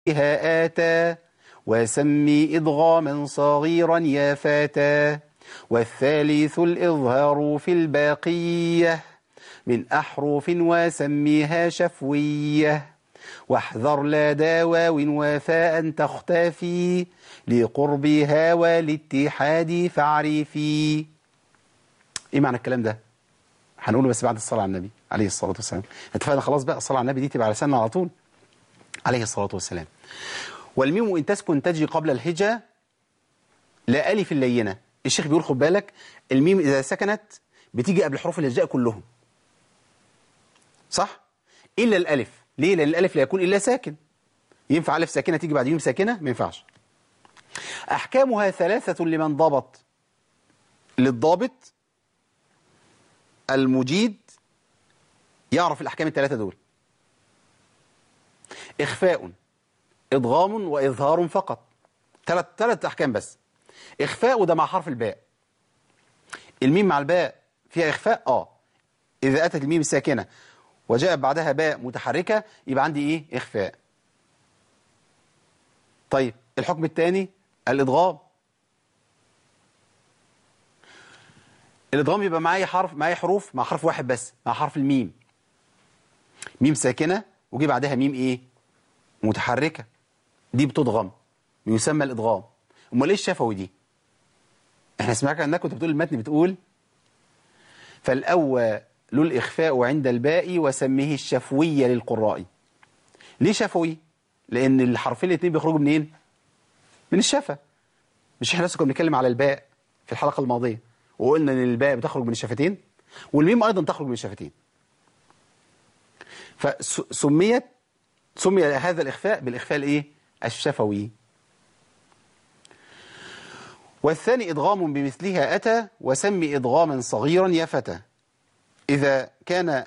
بها آتى وسمي إضغاما صغيرا يا فتى والثالث الإظهار في الباقية من أحرف وسميها شفوية واحذر لدى واو وفاء تختفي لقربها والاتحاد فاعرفي ايه معنى الكلام ده هنقوله بس بعد الصلاة على النبي عليه الصلاة والسلام اتفقنا خلاص بقى الصلاة على النبي دي تبقى على لساننا على طول عليه الصلاة والسلام والميم إن تسكن تجي قبل الهجة لا ألف اللينة الشيخ بيقول خد بالك الميم إذا سكنت بتيجي قبل حروف الهجاء كلهم صح؟ إلا الألف ليه؟ لأن الألف لا يكون إلا ساكن ينفع ألف ساكنة تيجي بعد ميم ساكنة؟ ما ينفعش أحكامها ثلاثة لمن ضبط للضابط المجيد يعرف الأحكام الثلاثة دول إخفاء إضغام وإظهار فقط ثلاث ثلاث أحكام بس إخفاء وده مع حرف الباء الميم مع الباء فيها إخفاء آه إذا أتت الميم الساكنة وجاء بعدها باء متحركة يبقى عندي إيه إخفاء طيب الحكم الثاني الإضغام الإضغام يبقى معايا حرف معايا حروف مع حرف واحد بس مع حرف الميم ميم ساكنة وجي بعدها ميم إيه متحركة دي بتضغم يسمى الإضغام أمال إيه الشفوي دي إحنا سمعك أنك كنت بتقول المتن بتقول فالأول له الإخفاء عند الباء وسميه الشفوية للقراء ليه شفوي؟ لأن الحرفين الاثنين بيخرجوا منين؟ من الشفة مش احنا لسه كنا بنتكلم على الباء في الحلقة الماضية وقلنا ان الباء بتخرج من الشفتين والميم ايضا تخرج من الشفتين فسميت سمي هذا الإخفاء بالإخفاء الايه الشفوي والثاني إدغام بمثلها أتى وسمي إدغاما صغيرا يا فتى إذا كان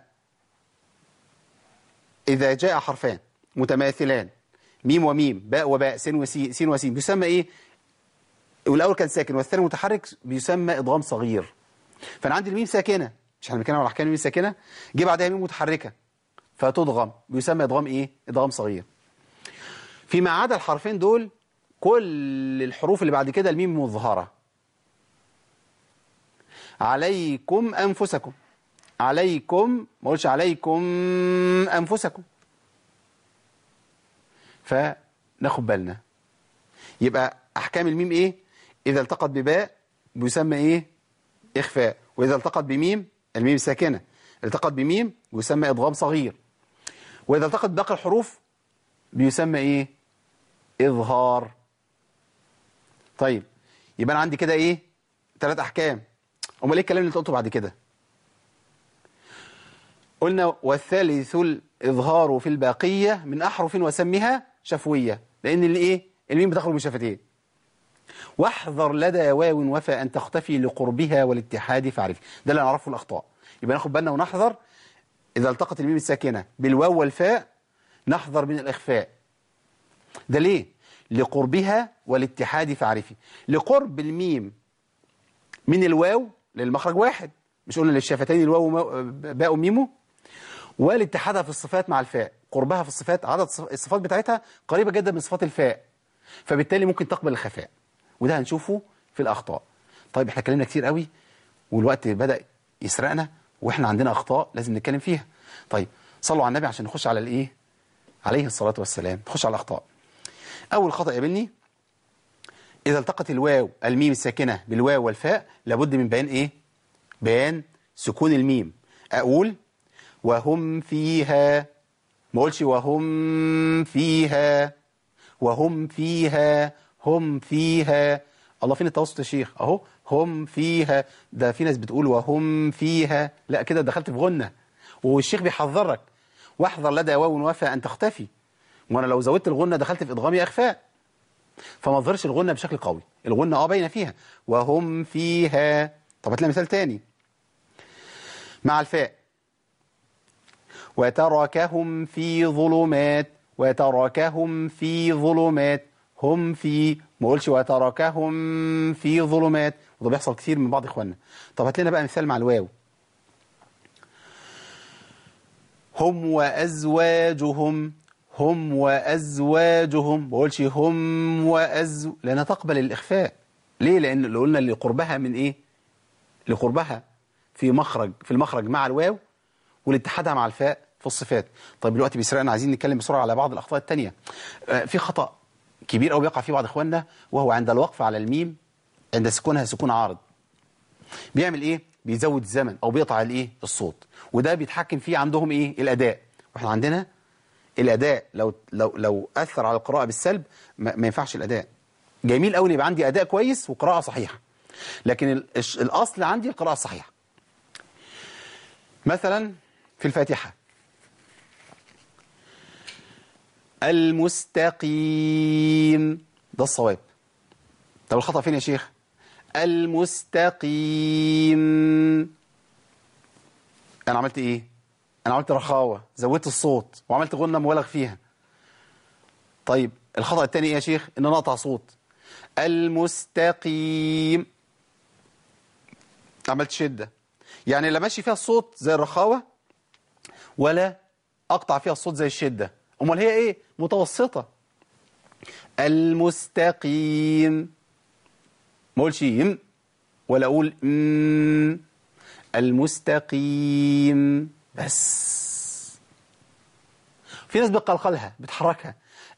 إذا جاء حرفان متماثلان ميم وميم باء وباء سين وسين سين وسين بيسمى إيه والأول كان ساكن والثاني متحرك بيسمى إدغام صغير فأنا عندي الميم ساكنة مش احنا بنتكلم على أحكام الميم ساكنة جه بعدها ميم متحركة فتضغم بيسمى إدغام إيه إدغام صغير فيما عدا الحرفين دول كل الحروف اللي بعد كده الميم مظهرة عليكم أنفسكم عليكم ما قولش عليكم أنفسكم فناخد بالنا يبقى أحكام الميم إيه إذا التقت بباء بيسمى إيه إخفاء وإذا التقت بميم الميم ساكنة التقت بميم بيسمى إضغام صغير وإذا التقت باقي الحروف بيسمى إيه إظهار طيب يبقى أنا عندي كده إيه ثلاث أحكام أمال إيه الكلام اللي أنت قلته بعد كده قلنا والثالث الإظهار في الباقية من أحرف وسمها شفوية لأن اللي إيه الميم بتخرج من شفتين واحذر لدى واو وفى أن تختفي لقربها والاتحاد فاعرف ده اللي نعرفه الأخطاء يبقى ناخد بالنا ونحذر إذا التقت الميم الساكنة بالواو والفاء نحذر من الإخفاء ده ليه؟ لقربها والاتحاد فاعرفي لقرب الميم من الواو للمخرج واحد مش قلنا للشفتين الواو باء ميمو والاتحادها في الصفات مع الفاء قربها في الصفات عدد الصفات بتاعتها قريبة جدا من صفات الفاء فبالتالي ممكن تقبل الخفاء وده هنشوفه في الأخطاء طيب احنا اتكلمنا كتير قوي والوقت بدأ يسرقنا واحنا عندنا أخطاء لازم نتكلم فيها طيب صلوا على النبي عشان نخش على الإيه عليه الصلاة والسلام نخش على الأخطاء أول خطأ يقابلني إذا التقت الواو الميم الساكنة بالواو والفاء لابد من بيان إيه بيان سكون الميم أقول وهم فيها ما اقولش وهم فيها وهم فيها هم فيها الله فين التوسط يا شيخ اهو هم فيها ده في ناس بتقول وهم فيها لا كده دخلت في غنة والشيخ بيحذرك واحذر لدى واو وفى ان تختفي وانا لو زودت الغنة دخلت في ادغام اخفاء فما تظهرش الغنة بشكل قوي الغنة اه باينه فيها وهم فيها طب هات لنا مثال تاني مع الفاء وتركهم في ظلمات وتركهم في ظلمات هم في ما اقولش وتركهم في ظلمات وده بيحصل كتير من بعض اخواننا طب هات لنا بقى مثال مع الواو هم وازواجهم هم وأزواجهم ما بقولش هم وأز لأنها تقبل الإخفاء ليه لأن اللي قلنا لقربها من إيه لقربها في مخرج في المخرج مع الواو والاتحادها مع الفاء في الصفات طيب دلوقتي بيسرقنا عايزين نتكلم بسرعة على بعض الأخطاء التانية آه، في خطأ كبير أو بيقع فيه بعض إخواننا وهو عند الوقف على الميم عند سكونها سكون عارض بيعمل ايه بيزود الزمن او بيقطع الايه الصوت وده بيتحكم فيه عندهم ايه الاداء واحنا عندنا الاداء لو لو لو اثر على القراءه بالسلب ما, ما ينفعش الاداء جميل قوي يبقى عندي اداء كويس وقراءه صحيحه لكن ال- الش- الاصل عندي القراءه الصحيحه مثلا في الفاتحه المستقيم ده الصواب طب الخطأ فين يا شيخ المستقيم انا عملت ايه انا عملت رخاوة زودت الصوت وعملت غنة مبالغ فيها طيب الخطأ الثاني ايه يا شيخ ان انا اقطع صوت المستقيم عملت شدة يعني لا ماشي فيها الصوت زي الرخاوة ولا اقطع فيها الصوت زي الشدة امال هي ايه متوسطة المستقيم ما اقولش يم ولا اقول ام المستقيم بس في ناس بتقلقلها بتحركها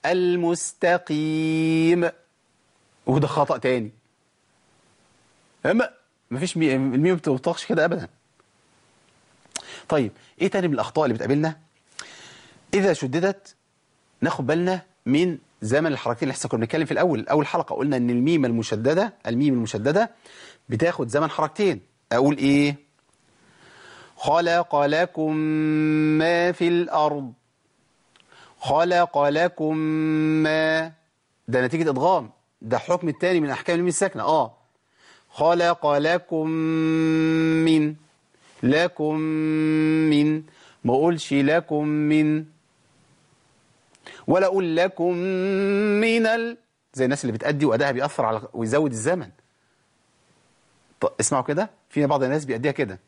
المستقيم وده خطأ تاني اما مفيش مي... الميم ما بتوطقش كده ابدا طيب ايه تاني من الاخطاء اللي بتقابلنا اذا شددت ناخد بالنا من زمن الحركتين اللي احنا كنا بنتكلم في الاول اول حلقه قلنا ان الميم المشدده الميم المشدده بتاخد زمن حركتين اقول ايه خلق لكم ما في الارض خلق لكم ما ده نتيجه ادغام ده حكم الثاني من احكام الميم الساكنه اه خلق لكم من لكم من ما اقولش لكم من ولا اقول لكم من ال زي الناس اللي بتأدي وأدائها بيأثر على ويزود الزمن طب اسمعوا كده في بعض الناس بيأديها كده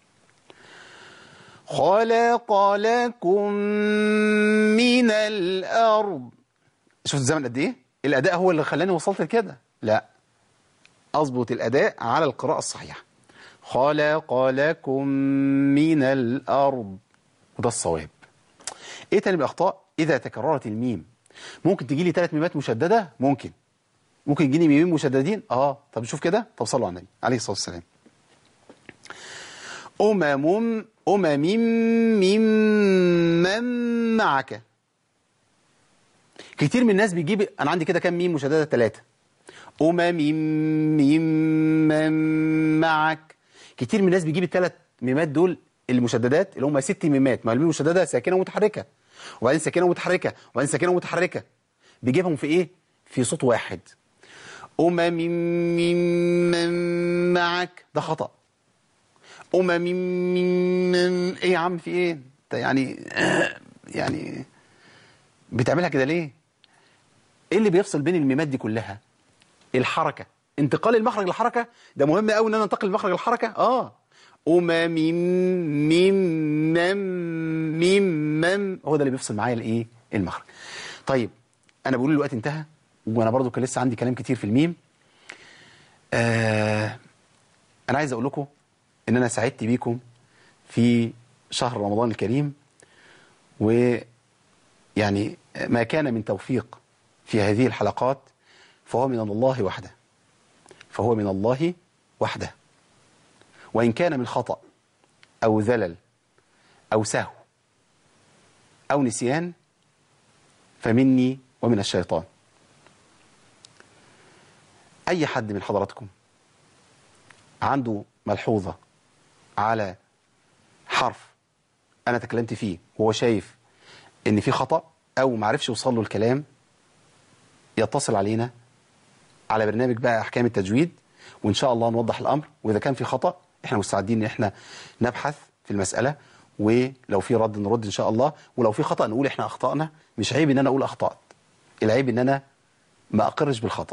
خلق لكم من الأرض شفت الزمن قد ايه الأداء هو اللي خلاني وصلت لكده لا أظبط الأداء على القراءة الصحيحة خلق لكم من الأرض وده الصواب ايه تاني من الأخطاء إذا تكررت الميم ممكن تجي لي ثلاث ميمات مشددة ممكن ممكن يجيني ميمين مشددين اه طب نشوف كده طب صلوا على النبي عليه الصلاة والسلام أمم أمم ممن معك كتير من الناس بيجيب أنا عندي كده كام ميم مشددة ثلاثة أمم ممن معك كتير من الناس بيجيب الثلاث ميمات دول المشددات اللي هم ست ميمات ما الميم المشددة ساكنة ومتحركة وبعدين ساكنة ومتحركة وبعدين ساكنة ومتحركة بيجيبهم في إيه؟ في صوت واحد أمم ممن معك ده خطأ أمم ممن إيه يا عم في إيه؟ أنت يعني يعني بتعملها كده ليه؟ إيه اللي بيفصل بين الميمات دي كلها؟ الحركة انتقال المخرج للحركة ده مهم قوي ان انا انتقل المخرج للحركة اه أمم ميم مم ميم مم هو ده اللي بيفصل معايا الايه المخرج طيب انا بقول الوقت انتهى وانا برضو كان لسه عندي كلام كتير في الميم آه انا عايز اقول لكم ان انا سعدت بيكم في شهر رمضان الكريم ويعني ما كان من توفيق في هذه الحلقات فهو من الله وحده فهو من الله وحده وإن كان من خطأ أو ذلل أو سهو أو نسيان فمني ومن الشيطان أي حد من حضراتكم عنده ملحوظة على حرف أنا تكلمت فيه وهو شايف إن في خطأ أو معرفش يوصل له الكلام يتصل علينا على برنامج بقى أحكام التجويد وإن شاء الله نوضح الأمر وإذا كان في خطأ إحنا مستعدين إن إحنا نبحث في المسألة ولو في رد نرد إن شاء الله ولو في خطأ نقول إحنا أخطأنا مش عيب إن أنا أقول أخطأت العيب إن أنا ما أقرش بالخطأ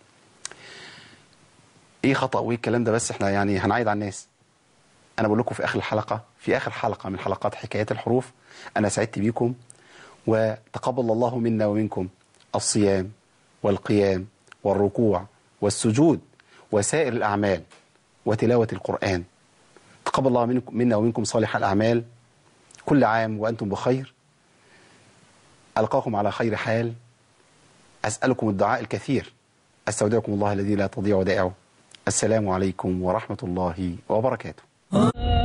إيه خطأ وإيه الكلام ده بس إحنا يعني هنعيد على الناس أنا بقول لكم في آخر الحلقة في آخر حلقة من حلقات حكايات الحروف أنا سعدت بيكم وتقبل الله منا ومنكم الصيام والقيام والركوع والسجود وسائر الأعمال وتلاوة القرآن تقبل الله منكم منا ومنكم صالح الأعمال كل عام وأنتم بخير ألقاكم على خير حال أسألكم الدعاء الكثير أستودعكم الله الذي لا تضيع ودائعه السلام عليكم ورحمة الله وبركاته